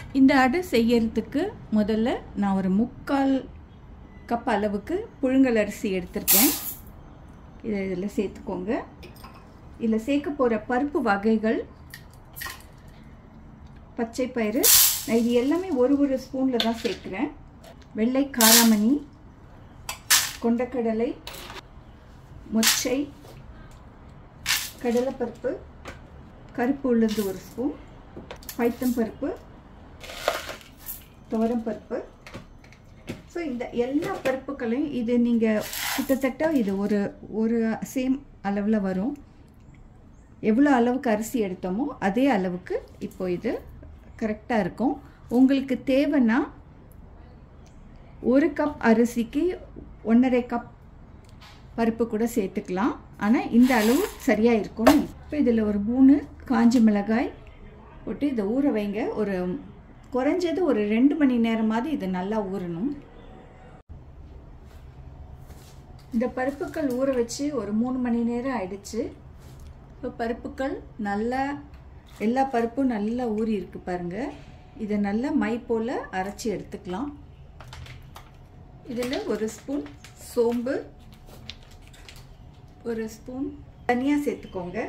இந்த அடை செய்யறதுக்கு முதல்ல நான் ஒரு முக்கால் கப் அளவுக்கு புழுங்கல் அரிசி எடுத்திருக்கேன் இதை இதில் சேர்த்துக்கோங்க இதில் சேர்க்க போகிற பருப்பு வகைகள் பச்சை பயிறு நான் இது எல்லாமே ஒரு ஒரு ஸ்பூனில் தான் சேர்க்குறேன் வெள்ளை காராமணி கொண்டக்கடலை மொச்சை கடலைப்பருப்பு கருப்பு உளுந்து ஒரு ஸ்பூன் பைத்தம் பருப்பு துவரம் பருப்பு ஸோ இந்த எல்லா பருப்புகளையும் இது நீங்கள் கிட்டத்தட்ட இது ஒரு ஒரு சேம் அளவில் வரும் எவ்வளோ அளவுக்கு அரிசி எடுத்தோமோ அதே அளவுக்கு இப்போ இது கரெக்டாக இருக்கும் உங்களுக்கு தேவைன்னா ஒரு கப் அரிசிக்கு ஒன்றரை கப் பருப்பு கூட சேர்த்துக்கலாம் ஆனால் இந்த அளவு சரியாக இருக்கும் இப்போ இதில் ஒரு மூணு காஞ்ச மிளகாய் போட்டு இதை ஊற வைங்க ஒரு குறைஞ்சது ஒரு ரெண்டு மணி நேரமாவது இது நல்லா ஊறணும் இந்த பருப்புக்கள் ஊற வச்சு ஒரு மூணு மணி நேரம் ஆயிடுச்சு இப்போ பருப்புக்கள் நல்லா எல்லா பருப்பும் நல்லா ஊறி இருக்கு பாருங்க இதை நல்லா மை போல் அரைச்சி எடுத்துக்கலாம் இதில் ஒரு ஸ்பூன் சோம்பு ஒரு ஸ்பூன் தனியாக சேர்த்துக்கோங்க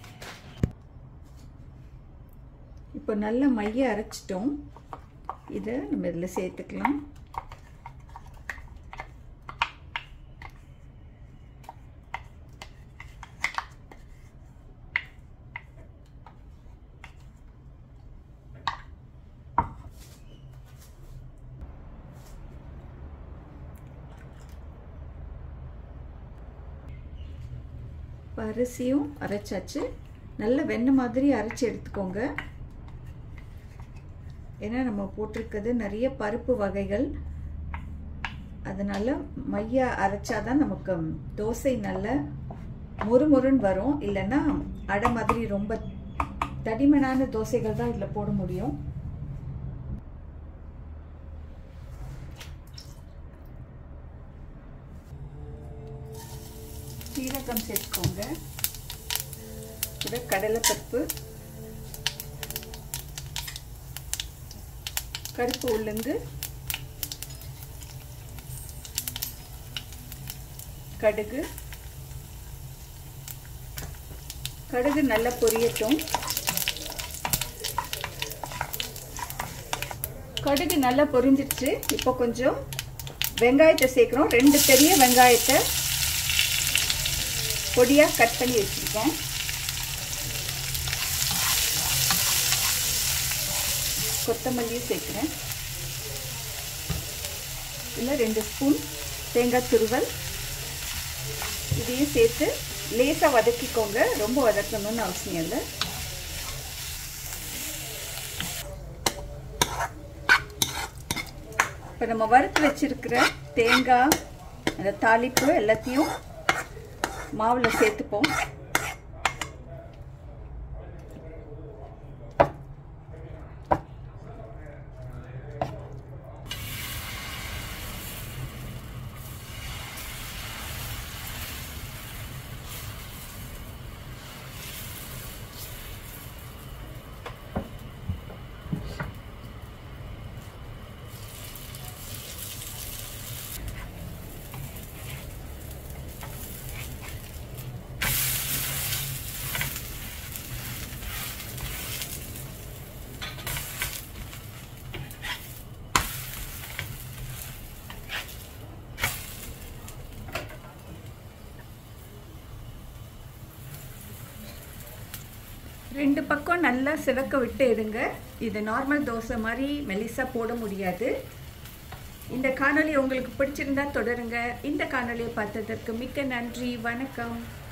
இப்போ நல்ல மைய அரைச்சிட்டோம் இதை நம்ம இதில் சேர்த்துக்கலாம் இப்போ அரிசியும் அரைச்சாச்சு நல்ல வெண்ணெய் மாதிரி அரைச்சி எடுத்துக்கோங்க ஏன்னா நம்ம போட்டிருக்கிறது நிறைய பருப்பு வகைகள் அதனால் மைய அரைச்சாதான் நமக்கு தோசை நல்ல மொறுமொறுன்னு வரும் இல்லைன்னா அடை மாதிரி ரொம்ப தடிமனான தோசைகள் தான் இதில் போட முடியும் சீரகம் சேர்த்துக்கோங்க கூட கடலைப்பருப்பு கருப்பு உளுந்து கடுகு கடுகு நல்லா பொரியட்டும் கடுகு நல்லா பொரிஞ்சிடுச்சு இப்போ கொஞ்சம் வெங்காயத்தை சேர்க்குறோம் ரெண்டு பெரிய வெங்காயத்தை பொடியாக கட் பண்ணி வச்சுருக்கேன் கொத்தமல்லியும் சேர்க்குறேன் இல்லை ரெண்டு ஸ்பூன் தேங்காய் துருவல் இதையும் சேர்த்து லேசாக வதக்கிக்கோங்க ரொம்ப வதக்கணும்னு அவசியம் இல்லை இப்போ நம்ம வறுத்து வச்சிருக்கிற தேங்காய் அந்த தாளிப்பு எல்லாத்தையும் மாவில் சேர்த்துப்போம் ரெண்டு பக்கம் நல்லா சிவக்க விட்டு எடுங்க இது நார்மல் தோசை மாதிரி மெலிசாக போட முடியாது இந்த காணொலி உங்களுக்கு பிடிச்சிருந்தா தொடருங்க இந்த காணொலியை பார்த்ததற்கு மிக்க நன்றி வணக்கம்